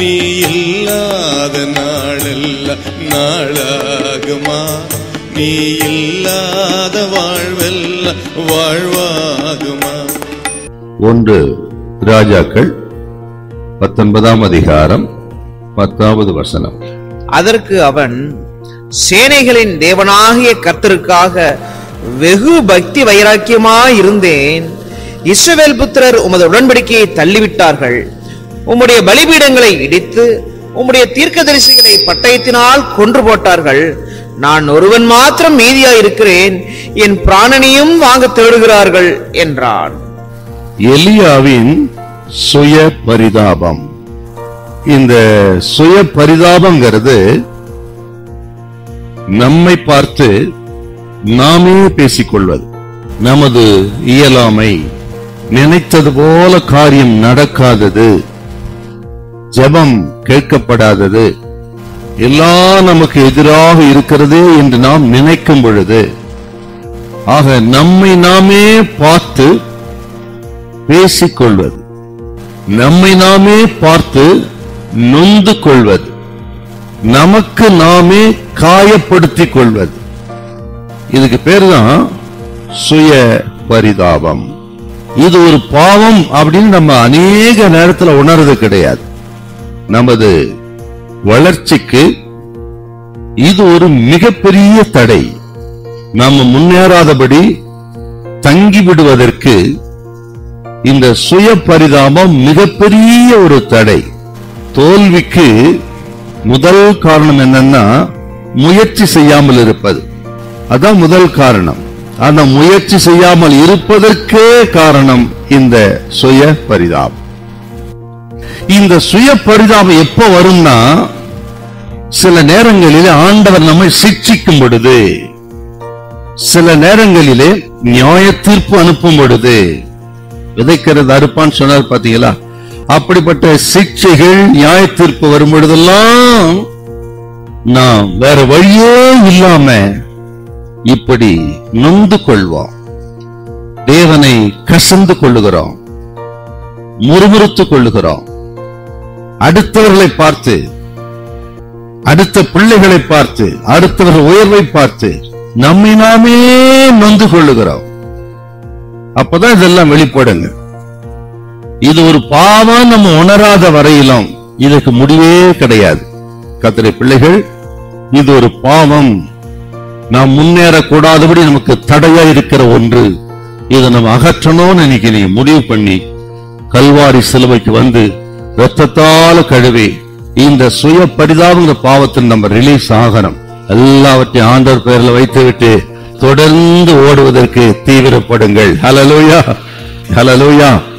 நீ இல்லாத நாளெல்லாம் நாளாகுமா நீ இல்லாத வாழ்வெல்லாம் வாழ்வாகுமா ஒன்று ராஜாக்கள் பத்தொன்பதாம் அதிகாரம் பத்தாவது வசனம் அதற்கு அவன் சேனைகளின் தேவனாகிய கர்த்தருக்காக வெகு பக்தி வைராக்கியமாய் இருந்தேன் இஸ்ரவேல் புத்திரர் உமது உடன்படிக்கையை தள்ளிவிட்டார்கள் உம்முடைய பலிபீடங்களை இடித்து உம்முடைய தீர்க்கதரிசிகளை பட்டயத்தினால் கொன்று போட்டார்கள் நான் ஒருவன் மாத்திரம் மீதியாய் இருக்கிறேன் என் பிராணனையும் வாங்க தேடுகிறார்கள் என்றான் எலியாவின் சுய பரிதாபம் இந்த சுய பரிதாபங்கிறது நம்மை பார்த்து நாமே பேசிக்கொள்வது நமது இயலாமை நினைத்தது போல காரியம் நடக்காதது ஜெபம் கேட்கப்படாதது எல்லாம் நமக்கு எதிராக இருக்கிறதே என்று நாம் நினைக்கும் பொழுது ஆக நம்மை நாமே பார்த்து பேசிக்கொள்வது நம்மை நாமே பார்த்து நொந்து கொள்வது நமக்கு நாமே காயப்படுத்திக் கொள்வது இதுக்கு பேர் தான் சுய பரிதாபம் இது ஒரு பாவம் அப்படின்னு நம்ம அநேக நேரத்துல உணர்றது கிடையாது நமது வளர்ச்சிக்கு இது ஒரு மிகப்பெரிய தடை நம்ம முன்னேறாதபடி தங்கி விடுவதற்கு இந்த சுய பரிதாபம் மிகப்பெரிய ஒரு தடை தோல்விக்கு முதல் காரணம் என்னன்னா முயற்சி செய்யாமல் இருப்பது அதான் முதல் காரணம் அந்த முயற்சி செய்யாமல் இருப்பதற்கே காரணம் இந்த சுய பரிதாபம் இந்த சுய பரிதாபம் எப்ப வரும்னா சில நேரங்களிலே ஆண்டவர் நம்மை சிக்ஷிக்கும் பொழுது சில நேரங்களிலே நியாய தீர்ப்பு அனுப்பும் பொழுது விதைக்கிறது அறுப்பான்னு சொன்னார் பாத்தீங்களா அப்படிப்பட்ட சிக்ஷைகள் நியாய தீர்ப்பு வரும் பொழுதெல்லாம் நாம் வேற வழியே இல்லாம இப்படி நொந்து கொள்வோம் தேவனை கசந்து கொள்ளுகிறோம் முறுமுறுத்துக் கொள்ளுகிறோம் அடுத்தவர்களை பார்த்து அடுத்த பிள்ளைகளை பார்த்து அடுத்தவர்கள் உயர்வை பார்த்து நம்மை நாமே நொந்து கொள்ளுகிறோம் அப்பதான் இதெல்லாம் வெளிப்படுங்க இது ஒரு பாவம் நம்ம உணராத வரையிலும் இதுக்கு முடிவே கிடையாது கத்திரை பிள்ளைகள் இது ஒரு பாவம் நாம் முன்னேறக்கூடாதபடி நமக்கு தடையா இருக்கிற ஒன்று இதை நம்ம அகற்றணும்னு இன்னைக்கு நீ முடிவு பண்ணி கல்வாரி சிலுவைக்கு வந்து ரத்தத்தால கழுவி இந்த சுய பரிதாபங்கிற பாவத்தில் நம்ம ரிலீஸ் ஆகணும் எல்லாவற்றையும் ஆண்டவர் பெயர்ல வைத்துவிட்டு தொடர்ந்து ஓடுவதற்கு தீவிரப்படுங்கள் ஹலலூயா ஹலலூயா